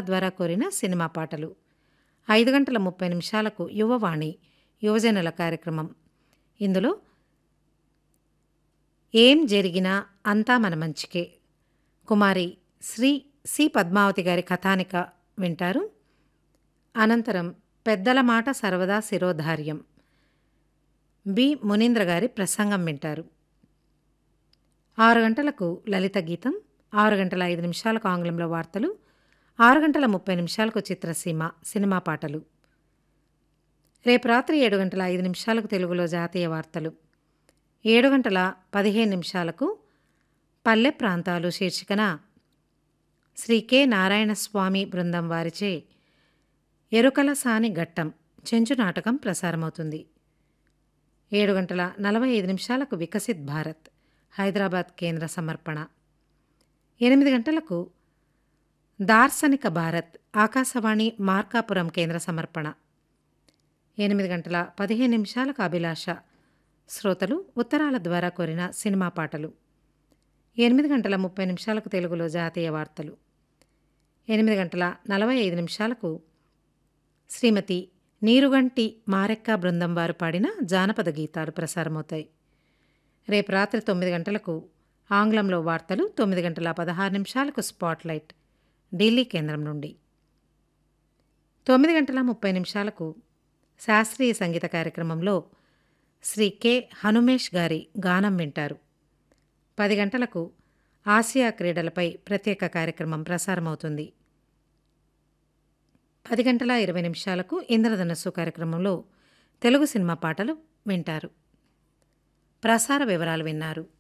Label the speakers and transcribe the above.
Speaker 1: ద్వారా కోరిన సినిమా పాటలు ఐదు గంటల ముప్పై నిమిషాలకు యువవాణి యువజనుల కార్యక్రమం ఇందులో ఏం జరిగినా అంతా మన మంచికే కుమారి శ్రీ సి పద్మావతి గారి కథానిక వింటారు అనంతరం పెద్దల మాట సర్వదా శిరోధార్యం బి మునీంద్ర గారి ప్రసంగం వింటారు ఆరు గంటలకు లలిత గీతం ఆరు గంటల ఐదు నిమిషాలకు ఆంగ్లంలో వార్తలు ఆరు గంటల ముప్పై నిమిషాలకు చిత్రసీమ సినిమా పాటలు రేపు రాత్రి ఏడు గంటల ఐదు నిమిషాలకు తెలుగులో జాతీయ వార్తలు ఏడు గంటల పదిహేను నిమిషాలకు పల్లె ప్రాంతాలు శీర్షికన శ్రీ కె నారాయణస్వామి బృందం వారిచే ఎరుకల సాని ఘట్టం చెంచు నాటకం ప్రసారమవుతుంది ఏడు గంటల నలభై ఐదు నిమిషాలకు వికసిత్ భారత్ హైదరాబాద్ కేంద్ర సమర్పణ ఎనిమిది గంటలకు దార్శనిక భారత్ ఆకాశవాణి మార్కాపురం కేంద్ర సమర్పణ ఎనిమిది గంటల పదిహేను నిమిషాలకు అభిలాష శ్రోతలు ఉత్తరాల ద్వారా కోరిన సినిమా పాటలు ఎనిమిది గంటల ముప్పై నిమిషాలకు తెలుగులో జాతీయ వార్తలు ఎనిమిది గంటల నలభై ఐదు నిమిషాలకు శ్రీమతి నీరుగంటి మారెక్క బృందం వారు పాడిన జానపద గీతాలు ప్రసారమవుతాయి రేపు రాత్రి తొమ్మిది గంటలకు ఆంగ్లంలో వార్తలు తొమ్మిది గంటల పదహారు నిమిషాలకు స్పాట్లైట్ ఢిల్లీ కేంద్రం నుండి తొమ్మిది గంటల ముప్పై నిమిషాలకు శాస్త్రీయ సంగీత కార్యక్రమంలో శ్రీ కె హనుమేష్ గారి గానం వింటారు పది గంటలకు ఆసియా క్రీడలపై ప్రత్యేక కార్యక్రమం ప్రసారమవుతుంది పది గంటల ఇరవై నిమిషాలకు ఇంద్రధనస్సు కార్యక్రమంలో తెలుగు సినిమా పాటలు వింటారు ప్రసార వివరాలు విన్నారు